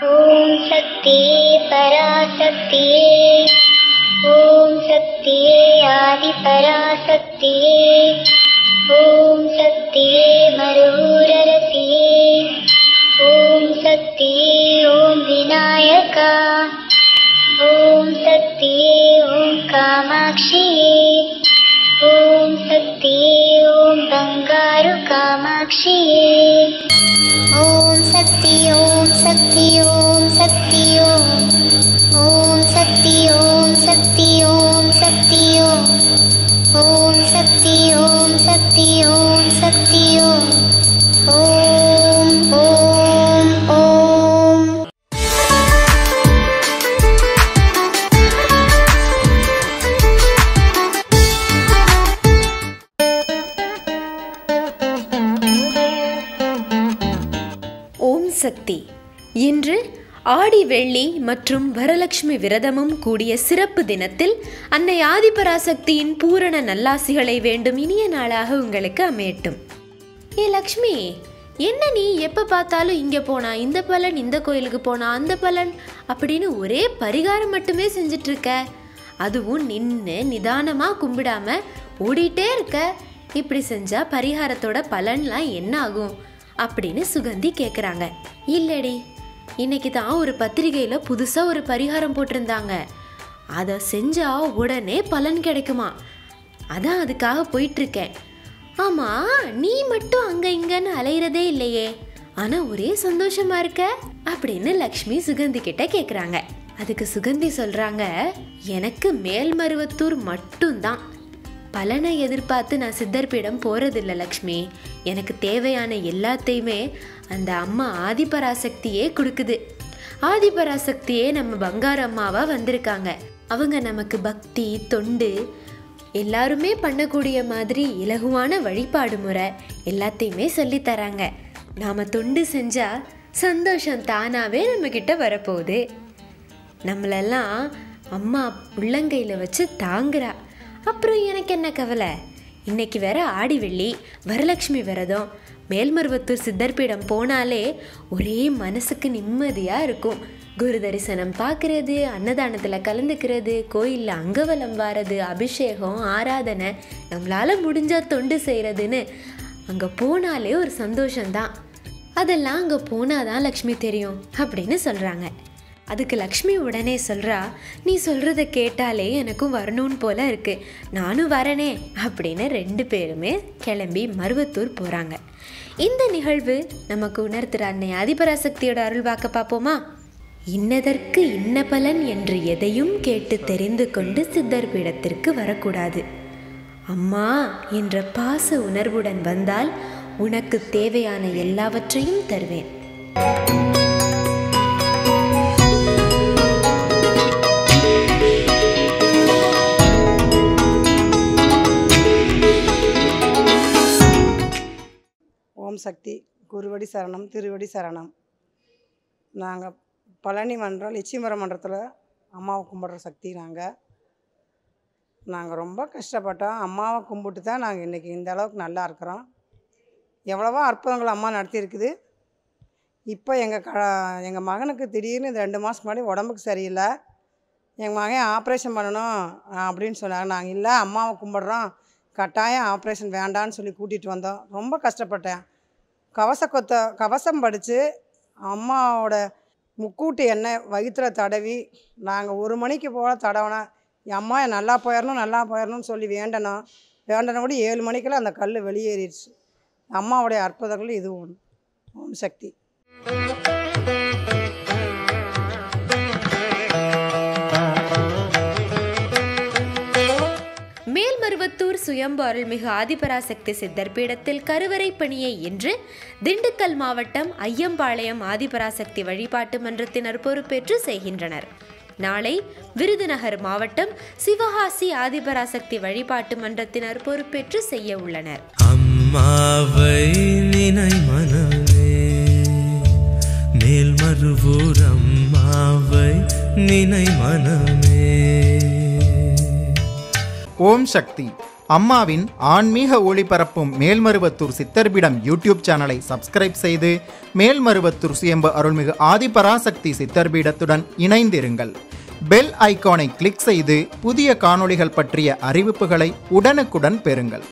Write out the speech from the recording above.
ஓம் சக்தியே பராசக்தியே ஓம் சக்தியே ஆதி பராசக்தியே ஓம் சக்தியே மருரரசியே ஓம் சக்தியே ஓம் விநாயகா ஓம் சக்தியே ஓம் காமாட்சியே ஓம் சக்தியே ஓம் பங்காரு காமாட்சியே ஓம் சக்தி ஓம் சக்தி ஓம் சக்தி ஓம் ஓம் சக்தி ஓம் சக்தி ஓம் சக்தி ஓம் ஓம் சக்தி ஓம் சக்தி ஓம் சக்தி ஓம் ஓம் ஓம் ஓம் ஓம் சக்தி இன்று ஆடி வெள்ளி மற்றும் வரலட்சுமி விரதமும் கூடிய சிறப்பு தினத்தில் அன்னை ஆதிபராசக்தியின் பூரண நல்லாசிகளை வேண்டும் இனிய நாளாக உங்களுக்கு அமையட்டும் ஏ லக்ஷ்மி என்ன நீ எப்போ பார்த்தாலும் இங்கே போனா இந்த பலன் இந்த கோயிலுக்கு போனா அந்த பலன் அப்படின்னு ஒரே பரிகாரம் மட்டுமே செஞ்சுட்டு இருக்க அதுவும் நின்று நிதானமாக கும்பிடாம ஓடிட்டே இருக்க இப்படி செஞ்சா பரிகாரத்தோட பலன்லாம் என்ன ஆகும் அப்படின்னு சுகந்தி கேட்குறாங்க இல்லடி இன்னைக்கு தான் ஒரு பத்திரிகையில் புதுசாக ஒரு பரிகாரம் போட்டிருந்தாங்க அதை செஞ்சா உடனே பலன் கிடைக்குமா அதான் அதுக்காக போயிட்டுருக்கேன் ஆமாம் நீ மட்டும் அங்கே இங்கன்னு அலையிறதே இல்லையே ஆனால் ஒரே சந்தோஷமா இருக்க அப்படின்னு லக்ஷ்மி சுகந்தி கிட்ட கேட்குறாங்க அதுக்கு சுகந்தி சொல்கிறாங்க எனக்கு மேல்மருவத்தூர் மட்டும்தான் பலனை எதிர்பார்த்து நான் சித்தர்பீடம் போகிறதில்ல லக்ஷ்மி எனக்கு தேவையான எல்லாத்தையுமே அந்த அம்மா ஆதிபராசக்தியே கொடுக்குது ஆதிபராசக்தியே நம்ம பங்காரு அம்மாவா வந்திருக்காங்க அவங்க நமக்கு பக்தி தொண்டு எல்லாருமே பண்ணக்கூடிய மாதிரி இலகுவான வழிபாடு முறை எல்லாத்தையுமே சொல்லித் தராங்க நாம் தொண்டு செஞ்சால் சந்தோஷம் தானாகவே நம்மக்கிட்ட வரப்போகுது நம்மளெல்லாம் அம்மா உள்ளங்கையில் வச்சு தாங்குறா அப்புறம் எனக்கு என்ன கவலை இன்னைக்கு வேற ஆடி வெள்ளி வரலட்சுமி விரதம் மேல்மருவத்தூர் சித்தர்பீடம் போனாலே ஒரே மனசுக்கு நிம்மதியாக இருக்கும் குரு தரிசனம் பார்க்குறது அன்னதானத்தில் கலந்துக்கிறது கோயிலில் அங்கவலம் வாரது அபிஷேகம் ஆராதனை நம்மளால் முடிஞ்சால் தொண்டு செய்கிறதுன்னு அங்கே போனாலே ஒரு சந்தோஷம்தான் அதெல்லாம் அங்கே போனாதான் லக்ஷ்மி தெரியும் அப்படின்னு சொல்கிறாங்க அதுக்கு லக்ஷ்மி உடனே சொல்கிறா நீ சொல்கிறத கேட்டாலே எனக்கும் வரணும்னு போல இருக்கு நானும் வரனே அப்படின்னு ரெண்டு பேருமே கிளம்பி மருவத்தூர் போகிறாங்க இந்த நிகழ்வு நமக்கு உணர்த்துற அன்னை ஆதிபராசக்தியோட அருள் வாக்க பார்ப்போமா இன்னதற்கு இன்ன பலன் என்று எதையும் கேட்டு தெரிந்து கொண்டு சித்தர் பீடத்திற்கு வரக்கூடாது அம்மா என்ற பாச உணர்வுடன் வந்தால் உனக்கு தேவையான எல்லாவற்றையும் தருவேன் ஓம் சக்தி குருவடி சரணம் திருவடி சரணம் நாங்கள் பழனி மன்றம் லட்சுமிபுரம் மன்றத்தில் அம்மாவை கும்பிட்ற சக்தி நாங்கள் நாங்கள் ரொம்ப கஷ்டப்பட்டோம் அம்மாவை கும்பிட்டு தான் நாங்கள் இன்றைக்கி இந்த அளவுக்கு நல்லா இருக்கிறோம் எவ்வளவோ அற்புதங்கள் அம்மா நடத்தியிருக்குது இப்போ எங்கள் க எங்கள் மகனுக்கு திடீர்னு இந்த ரெண்டு மாதத்துக்கு முன்னாடி உடம்புக்கு சரியில்லை எங்கள் மகன் ஆப்ரேஷன் பண்ணணும் அப்படின்னு சொன்னாங்க நாங்கள் இல்லை அம்மாவை கும்பிட்றோம் கட்டாயம் ஆப்ரேஷன் வேண்டான்னு சொல்லி கூட்டிகிட்டு வந்தோம் ரொம்ப கஷ்டப்பட்டேன் கவச கொத்த கவசம் படித்து அம்மாவோட முக்கூட்டு எண்ணெய் வயிற்றுல தடவி நாங்கள் ஒரு மணிக்கு போல தடவினேன் என் அம்மா நல்லா போயிடணும் நல்லா போயிடணும்னு சொல்லி வேண்டணும் வேண்டனபடி ஏழு மணிக்கெல்லாம் அந்த கல் வெளியேறிடுச்சு அம்மாவுடைய அற்புதங்கள் இது ஒன்று ஓம் சக்தி மேல்மருவத்தூர் சுயம்பு அருள்மிகு ஆதிபராசக்தி சித்தர் பீடத்தில் கருவறை பணியை இன்று திண்டுக்கல் மாவட்டம் ஐயம்பாளையம் ஆதிபராசக்தி வழிபாட்டு மன்றத்தினர் பொறுப்பேற்று செய்கின்றனர் நாளை விருதுநகர் மாவட்டம் சிவகாசி ஆதிபராசக்தி வழிபாட்டு மன்றத்தினர் பொறுப்பேற்று செய்ய உள்ளனர் அம்மாவை நினை மனமே மேல்மருவூர் அம்மாவை நினை மனமே ஓம் சக்தி அம்மாவின் ஆன்மீக ஒளிபரப்பும் மேல்மருவத்தூர் சித்தர்பிடம் யூடியூப் சேனலை சப்ஸ்கிரைப் செய்து மேல்மருவத்தூர் சுயம்பு அருள்மிகு ஆதிபராசக்தி சித்தர்பீடத்துடன் இணைந்திருங்கள் பெல் ஐகானை கிளிக் செய்து புதிய காணொளிகள் பற்றிய அறிவிப்புகளை உடனுக்குடன் பெறுங்கள்